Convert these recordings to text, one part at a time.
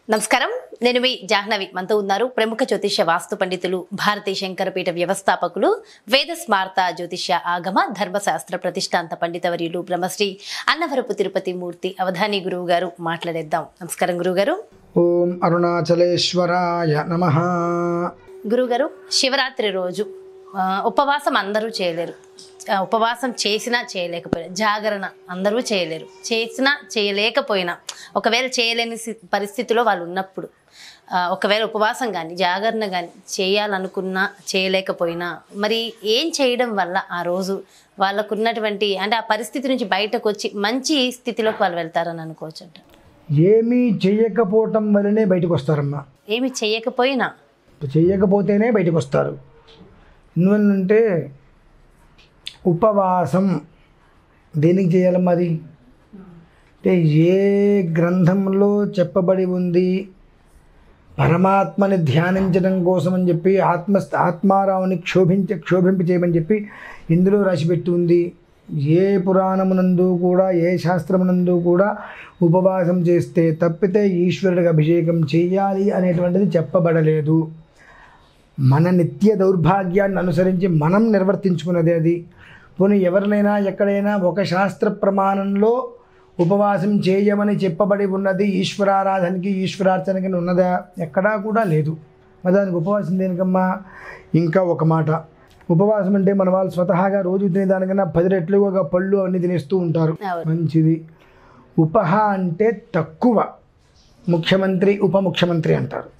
నమస్కారం నేను మీ జాహ్నవి మనతో ఉన్నారు ప్రముఖ జ్యోతిష్య వాస్తు పండితులు భారతీ శంకరపీఠ వ్యవస్థాపకులు వేద స్మార్త జ్యోతిష్య ఆగమ ధర్మశాస్త్ర ప్రతిష్టాంత పండితవర్యులు బ్రహ్మశ్రీ అన్నవరపు తిరుపతి మూర్తి అవధాని గురువు గారు మాట్లాడేద్దాం నమస్కారం గురుగారు ఓం అరుణాచలేశ్వరాయ నమ గురుగారు శివరాత్రి రోజు ఆ, ఉపవాసం అందరూ చేయలేరు ఆ, ఉపవాసం చేసినా చేయలేకపోయినా జాగరణ అందరూ చేయలేరు చేసినా చేయలేకపోయినా ఒకవేళ చేయలేని సి- పరిస్థితిలో వాళ్ళు ఉన్నప్పుడు ఆ, ఒకవేళ ఉపవాసం కానీ జాగరణ కానీ చేయాలనుకున్నా చేయలేకపోయినా మరి ఏం చేయడం వల్ల ఆ రోజు వాళ్ళకున్నటువంటి అంటే ఆ పరిస్థితి నుంచి బయటకు వచ్చి మంచి స్థితిలోకి వాళ్ళు వెళ్తారని అనుకోవచ్చు అంట ఏమీ చెయ్యకపోవటం వల్లనే బయటకు వస్తారమ్మా ఏమి చేయకపోయినా చెయ్యకపోతేనే బయటకు వస్తారు ఎందువల్లంటే ఉపవాసం దేనికి చేయాలమ్మా అది అంటే ఏ గ్రంథంలో చెప్పబడి ఉంది పరమాత్మని ధ్యానించడం కోసం అని చెప్పి ఆత్మ ఆత్మారావుని క్షోభించ క్షోభింప చేయమని చెప్పి ఇందులో రాసిపెట్టి ఉంది ఏ పురాణమునందు కూడా ఏ శాస్త్రమునందు కూడా ఉపవాసం చేస్తే తప్పితే ఈశ్వరుడికి అభిషేకం చేయాలి అనేటువంటిది చెప్పబడలేదు మన నిత్య దౌర్భాగ్యాన్ని అనుసరించి మనం నిర్వర్తించుకున్నది అది పోనీ ఎవరినైనా ఎక్కడైనా ఒక శాస్త్ర ప్రమాణంలో ఉపవాసం చేయమని చెప్పబడి ఉన్నది ఈశ్వరారాధనకి ఈశ్వరార్చనకి ఉన్నదా ఎక్కడా కూడా లేదు మరి దానికి ఉపవాసం దేనికమ్మా ఇంకా ఒక మాట ఉపవాసం అంటే మన వాళ్ళు స్వతహాగా రోజు తినేదానికన్నా పది రెట్లుగా పళ్ళు అన్ని తినేస్తూ ఉంటారు అవును. మంచిది ఉపహ అంటే తక్కువ ముఖ్యమంత్రి ఉప ముఖ్యమంత్రి అంటారు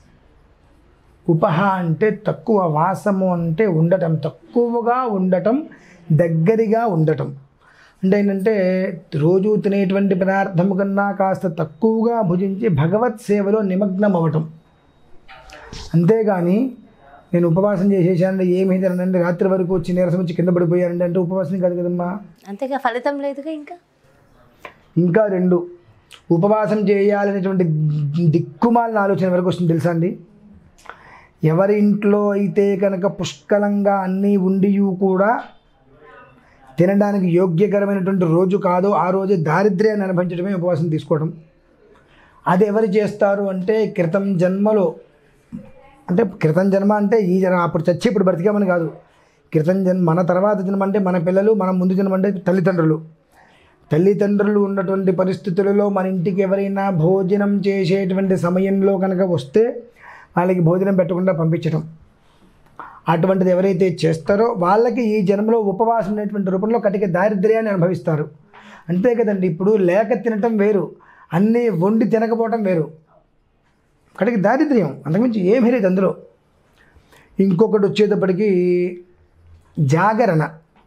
ఉపహ అంటే తక్కువ వాసము అంటే ఉండటం తక్కువగా ఉండటం దగ్గరగా ఉండటం అంటే ఏంటంటే రోజు తినేటువంటి పదార్థం కన్నా కాస్త తక్కువగా భుజించి భగవత్ సేవలో నిమగ్నం అవ్వటం అంతేగాని నేను ఉపవాసం చేసేసాను ఏమీ తినండి రాత్రి వరకు వచ్చి నీరసం వచ్చి కింద పడిపోయానండి అంటే ఉపవాసం కాదు కదమ్మా అంతేగా ఫలితం లేదుగా ఇంకా ఇంకా రెండు ఉపవాసం చేయాలనేటువంటి దిక్కుమాలిన ఆలోచన వరకు వస్తుంది తెలుసా అండి ఎవరి ఇంట్లో అయితే కనుక పుష్కలంగా అన్నీ ఉండి కూడా తినడానికి యోగ్యకరమైనటువంటి రోజు కాదో ఆ రోజు దారిద్ర్యాన్ని అనుభవించడమే ఉపవాసం తీసుకోవడం అది ఎవరు చేస్తారు అంటే క్రితం జన్మలో అంటే క్రితం జన్మ అంటే ఈ జన్మ అప్పుడు చచ్చి ఇప్పుడు బ్రతికామని కాదు క్రితం జన్మ మన తర్వాత జన్మ అంటే మన పిల్లలు మన ముందు జన్మ అంటే తల్లిదండ్రులు తల్లిదండ్రులు ఉన్నటువంటి పరిస్థితులలో మన ఇంటికి ఎవరైనా భోజనం చేసేటువంటి సమయంలో కనుక వస్తే వాళ్ళకి భోజనం పెట్టకుండా పంపించడం అటువంటిది ఎవరైతే చేస్తారో వాళ్ళకి ఈ జన్మలో ఉపవాసం అనేటువంటి రూపంలో కటిక దారిద్ర్యాన్ని అనుభవిస్తారు అంతే కదండి ఇప్పుడు లేక తినటం వేరు అన్నీ వండి తినకపోవటం వేరు కటిక దారిద్ర్యం అంతకుమించి ఏమీ లేదు అందులో ఇంకొకటి వచ్చేటప్పటికి జాగరణ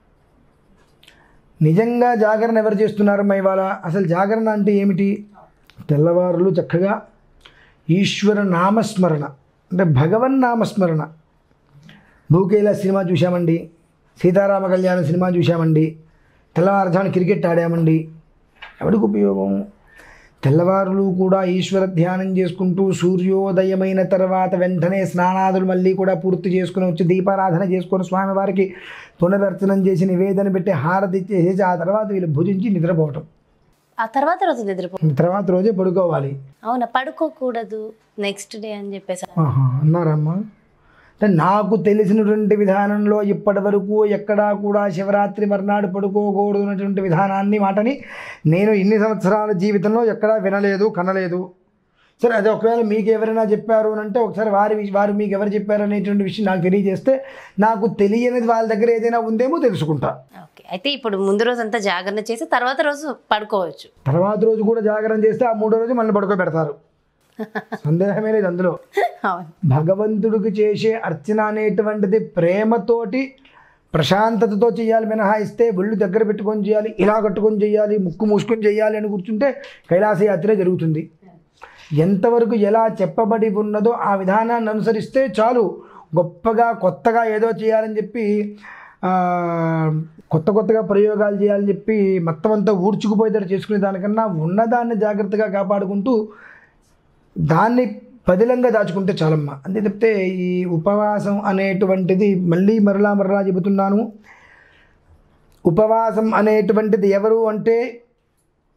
నిజంగా జాగరణ ఎవరు చేస్తున్నారమ్మా ఇవాళ అసలు జాగరణ అంటే ఏమిటి తెల్లవారులు చక్కగా ఈశ్వర నామస్మరణ అంటే భగవన్ నామస్మరణ భూకేల సినిమా చూశామండి సీతారామ కళ్యాణ సినిమా చూశామండి తెల్లవారుజామున క్రికెట్ ఆడామండి ఎవరికి ఉపయోగం తెల్లవారులు కూడా ఈశ్వర ధ్యానం చేసుకుంటూ సూర్యోదయమైన తర్వాత వెంటనే స్నానాదులు మళ్ళీ కూడా పూర్తి చేసుకుని వచ్చి దీపారాధన చేసుకొని స్వామివారికి పునరర్చనం చేసి నివేదన పెట్టి హారతి చేసేసి ఆ తర్వాత వీళ్ళు భుజించి నిద్రపోవటం ఆ తర్వాత రోజు నిద్రపో తర్వాత రోజే పడుకోవాలి అవునా పడుకోకూడదు నెక్స్ట్ డే అని చెప్పేసి ఆహా, అన్నారమ్మా అంటే నాకు తెలిసినటువంటి విధానంలో ఇప్పటి వరకు ఎక్కడా కూడా శివరాత్రి మర్నాడు పడుకోకూడదు అనేటువంటి విధానాన్ని మాటని నేను ఇన్ని సంవత్సరాల జీవితంలో ఎక్కడా వినలేదు కనలేదు సరే అదే ఒకవేళ మీకు ఎవరైనా చెప్పారు అని అంటే ఒకసారి వారి వి- వారు మీకు ఎవరు చెప్పారు అనేటువంటి విషయం నాకు తెలియజేస్తే నాకు తెలియనిది వాళ్ళ దగ్గర ఏదైనా ఉందేమో తెలుసుకుంటా ఓకే అయితే ఇప్పుడు ముందు రోజు అంతా జాగరణ చేసి తర్వాత రోజు పడుకోవచ్చు తర్వాత రోజు కూడా జాగరణ చేస్తే ఆ మూడో రోజు మళ్ళీ పడుకోబెడతారు సందేహమే లేదు అందులో అవును భగవంతుడికి చేసే అర్చన అనేటువంటిది ప్రేమతోటి ప్రశాంతతతో చేయాలి మినహాయిస్తే ఒళ్ళు దగ్గర పెట్టుకొని చేయాలి ఇలా కట్టుకొని చేయాలి ముక్కు మూసుకొని చేయాలి అని కూర్చుంటే కైలాస యాత్రే జరుగుతుంది ఎంతవరకు ఎలా చెప్పబడి ఉన్నదో ఆ విధానాన్ని అనుసరిస్తే చాలు గొప్పగా కొత్తగా ఏదో చేయాలని చెప్పి ఆ, కొత్త కొత్తగా ప్రయోగాలు చేయాలని చెప్పి మొత్తం అంతా ఊడ్చుకుపోయేటట్టు చేసుకునే దానికన్నా ఉన్నదాన్ని జాగ్రత్తగా కాపాడుకుంటూ దాన్ని పదిలంగా దాచుకుంటే చాలమ్మా అంతే తప్పితే ఈ ఉపవాసం అనేటువంటిది మళ్ళీ మరలా మరలా చెబుతున్నాను ఉపవాసం అనేటువంటిది ఎవరు అంటే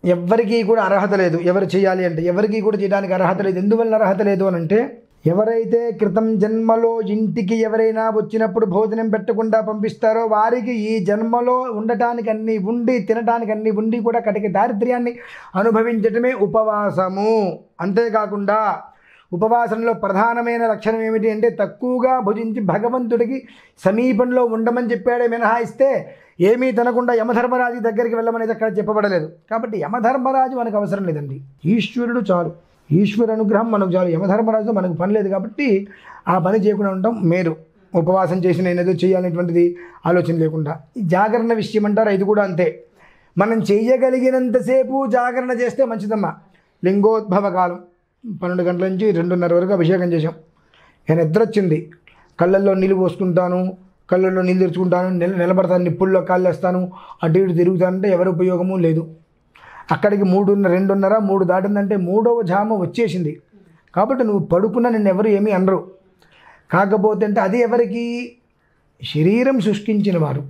ఎవరికీ కూడా అర్హత లేదు ఎవరు చేయాలి అంటే ఎవరికీ కూడా చేయడానికి అర్హత లేదు ఎందువల్ల అర్హత లేదు అని అంటే ఎవరైతే క్రితం జన్మలో ఇంటికి ఎవరైనా వచ్చినప్పుడు భోజనం పెట్టకుండా పంపిస్తారో వారికి ఈ జన్మలో ఉండటానికి అన్ని ఉండి తినటానికి అన్ని ఉండి కూడా కటిక దారిద్ర్యాన్ని అనుభవించటమే ఉపవాసము అంతేకాకుండా ఉపవాసంలో ప్రధానమైన లక్షణం ఏమిటి అంటే తక్కువగా భుజించి భగవంతుడికి సమీపంలో ఉండమని చెప్పాడే మినహాయిస్తే ఏమీ తినకుండా యమధర్మరాజు దగ్గరికి వెళ్ళమనేది అక్కడ చెప్పబడలేదు కాబట్టి యమధర్మరాజు మనకు అవసరం లేదండి ఈశ్వరుడు చాలు ఈశ్వర అనుగ్రహం మనకు చాలు యమధర్మరాజుతో మనకు పని లేదు కాబట్టి ఆ పని చేయకుండా ఉండటం మేలు ఉపవాసం చేసి నేను ఏదో చేయాలనేటువంటిది ఆలోచన లేకుండా ఈ జాగరణ విషయం అంటారు ఇది కూడా అంతే మనం చేయగలిగినంతసేపు జాగరణ చేస్తే మంచిదమ్మా లింగోద్భవ కాలం పన్నెండు గంటల నుంచి రెండున్నర వరకు అభిషేకం చేశాం నేను నిద్ర వచ్చింది కళ్ళల్లో నీళ్ళు పోసుకుంటాను కళ్ళల్లో నీళ్ళు తెరుచుకుంటాను నిల నిలబడతాను నిప్పుల్లో కాళ్ళు వేస్తాను అటు ఇటు తిరుగుతానంటే ఎవరి ఉపయోగము లేదు అక్కడికి మూడున్నర రెండున్నర మూడు దాటిందంటే మూడవ జామ వచ్చేసింది కాబట్టి నువ్వు పడుకున్నా నిన్ను ఎవరు ఏమీ అనరు కాకపోతే అంటే అది ఎవరికి శరీరం శుష్కించిన వారు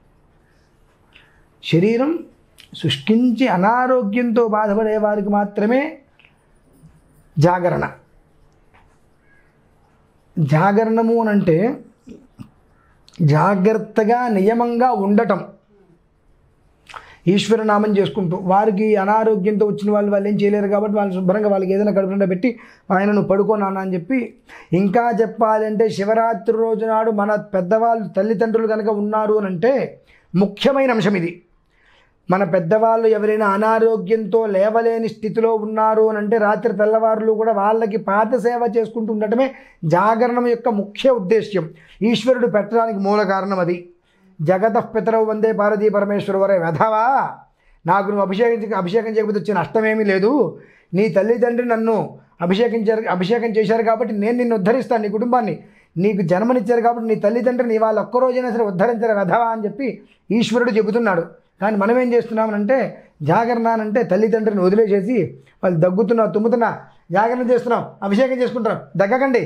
శరీరం శుష్కించి అనారోగ్యంతో బాధపడే వారికి మాత్రమే జాగరణ జాగరణము అని అంటే జాగ్రత్తగా నియమంగా ఉండటం ఈశ్వర నామం చేసుకుంటూ వారికి అనారోగ్యంతో వచ్చిన వాళ్ళు వాళ్ళు ఏం చేయలేరు కాబట్టి వాళ్ళు శుభ్రంగా వాళ్ళకి ఏదైనా కడుపు నిండా పెట్టి ఆయన నువ్వు పడుకో నాన్న అని చెప్పి ఇంకా చెప్పాలంటే శివరాత్రి రోజు నాడు మన పెద్దవాళ్ళు తల్లిదండ్రులు కనుక ఉన్నారు అని అంటే ముఖ్యమైన అంశం ఇది మన పెద్దవాళ్ళు ఎవరైనా అనారోగ్యంతో లేవలేని స్థితిలో ఉన్నారు అని అంటే రాత్రి తెల్లవారులు కూడా వాళ్ళకి పాత సేవ చేసుకుంటూ ఉండటమే జాగరణం యొక్క ముఖ్య ఉద్దేశ్యం ఈశ్వరుడు పెట్టడానికి మూల కారణం అది జగత పితరవు వందే పార్వతీ పరమేశ్వర వరే వెధవా నాకు నువ్వు అభిషేకించ అభిషేకం చేయకపోతే వచ్చిన నష్టమేమీ లేదు నీ తల్లిదండ్రి నన్ను అభిషేకించారు అభిషేకం చేశారు కాబట్టి నేను నిన్ను ఉద్ధరిస్తాను నీ కుటుంబాన్ని నీకు జన్మనిచ్చారు కాబట్టి నీ తల్లిదండ్రి నీ వాళ్ళు ఒక్కరోజైనా సరే ఉద్ధరించారు వెధవా అని చెప్పి ఈశ్వరుడు చెబుతున్నాడు కానీ మనం ఏం చేస్తున్నామనంటే జాగరణ అంటే తల్లిదండ్రిని వదిలేసేసి వాళ్ళు దగ్గుతున్నా తుమ్ముతున్నా జాగరణ చేస్తున్నాం అభిషేకం చేసుకుంటాం దగ్గకండి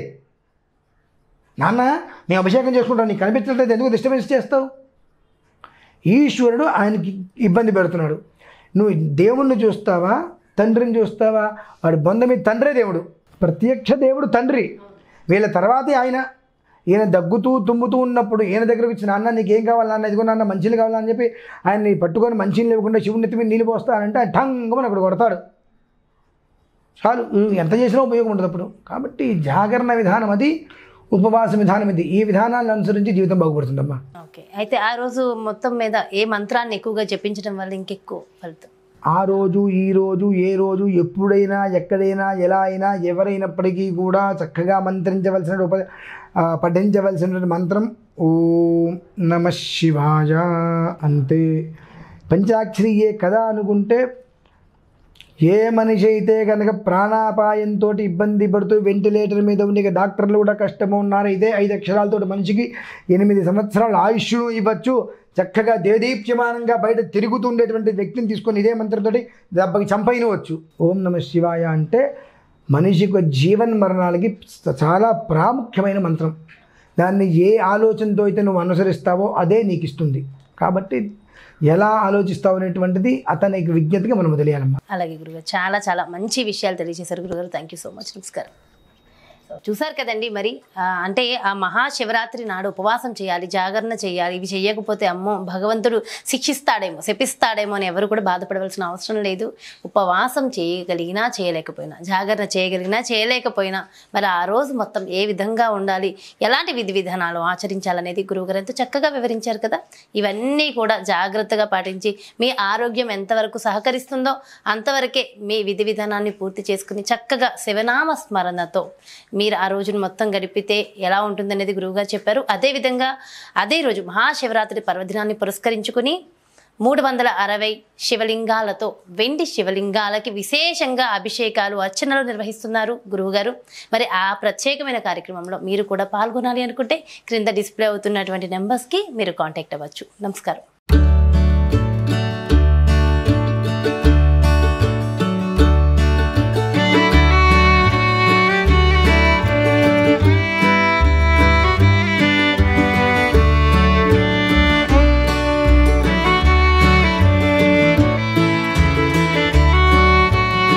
నాన్న మేము అభిషేకం చేసుకుంటాం నీకు కనిపించట్లేదు ఎందుకు డిస్టర్బెన్స్ చేస్తావు ఈశ్వరుడు ఆయనకి ఇబ్బంది పెడుతున్నాడు నువ్వు దేవుణ్ణి చూస్తావా తండ్రిని చూస్తావా వాడి బంధం మీ తండ్రే దేవుడు ప్రత్యక్ష దేవుడు తండ్రి వీళ్ళ తర్వాతే ఆయన ఈయన దగ్గుతూ తుమ్ముతూ ఉన్నప్పుడు ఈయన దగ్గరకు వచ్చి నాన్న నీకేం కావాలి నాన్న ఇదిగో నాన్న మంచిలు కావాలని చెప్పి ఆయన్ని పట్టుకొని మంచిని లేకుండా శివుని నెత్తి మీద నీళ్ళు పోస్తానంటే ఆయన ఠంగమని అక్కడ కొడతాడు చాలు నువ్వు ఎంత చేసినా ఉపయోగం ఉండదు అప్పుడు కాబట్టి జాగరణ విధానం అది ఉపవాస విధానం ఇది ఈ విధానాలను అనుసరించి జీవితం బాగుపడుతుందమ్మా ఓకే అయితే ఆ రోజు మొత్తం మీద ఏ మంత్రాన్ని ఎక్కువగా జపించడం వల్ల ఇంకెక్కువ ఫలితం ఆ రోజు ఈ రోజు ఏ రోజు ఎప్పుడైనా ఎక్కడైనా ఎలా అయినా ఎవరైనప్పటికీ కూడా చక్కగా మంత్రించవలసిన ఉప ఆ, పఠించవలసిన మంత్రం ఓం నమ శివాయ అంతే పంచాక్షరియే కదా అనుకుంటే ఏ మనిషి అయితే కనుక ప్రాణాపాయంతో ఇబ్బంది పడుతూ వెంటిలేటర్ మీద ఉండి ఇక డాక్టర్లు కూడా కష్టము ఉన్నారు ఇదే ఐదు అక్షరాలతో మనిషికి ఎనిమిది సంవత్సరాల ఆయుష్ను ఇవ్వచ్చు చక్కగా దేదీప్యమానంగా బయట తిరుగుతూ ఉండేటువంటి వ్యక్తిని తీసుకొని ఇదే మంత్రంతోటి దెబ్బకి చంపైనవచ్చు ఓం నమ శివాయ అంటే మనిషికి జీవన్ మరణాలకి చాలా ప్రాముఖ్యమైన మంత్రం దాన్ని ఏ ఆలోచనతో అయితే నువ్వు అనుసరిస్తావో అదే నీకు ఇస్తుంది కాబట్టి ఎలా ఆలోచిస్తావు అనేటువంటిది అతనికి విజ్ఞతగా మనం వదిలేయాలమ్మా అలాగే గురుగారు చాలా చాలా మంచి విషయాలు తెలియజేశారు గురుగారు థ్యాంక్ యూ సో మచ్ నమస్కారం సో చూసారు కదండి మరి ఆ, అంటే ఆ మహాశివరాత్రి నాడు ఉపవాసం చేయాలి జాగరణ చేయాలి ఇవి చేయకపోతే అమ్మో భగవంతుడు శిక్షిస్తాడేమో శపిస్తాడేమో అని ఎవరు కూడా బాధపడవలసిన అవసరం లేదు ఉపవాసం చేయగలిగినా చేయలేకపోయినా జాగరణ చేయగలిగినా చేయలేకపోయినా మరి ఆ రోజు మొత్తం ఏ విధంగా ఉండాలి ఎలాంటి విధి విధానాలు ఆచరించాలనేది గురువుగారు ఎంతో చక్కగా వివరించారు కదా ఇవన్నీ కూడా జాగ్రత్తగా పాటించి మీ ఆరోగ్యం ఎంతవరకు సహకరిస్తుందో అంతవరకే మీ విధి విధానాన్ని పూర్తి చేసుకుని చక్కగా శివనామ స్మరణతో మీరు ఆ రోజును మొత్తం గడిపితే ఎలా ఉంటుందనేది గురువుగారు చెప్పారు అదేవిధంగా అదే రోజు మహాశివరాత్రి పర్వదినాన్ని పురస్కరించుకుని మూడు వందల అరవై శివలింగాలతో వెండి శివలింగాలకి విశేషంగా అభిషేకాలు అర్చనలు నిర్వహిస్తున్నారు గురువుగారు మరి ఆ ప్రత్యేకమైన కార్యక్రమంలో మీరు కూడా పాల్గొనాలి అనుకుంటే క్రింద డిస్ప్లే అవుతున్నటువంటి నెంబర్స్కి మీరు కాంటాక్ట్ అవ్వచ్చు నమస్కారం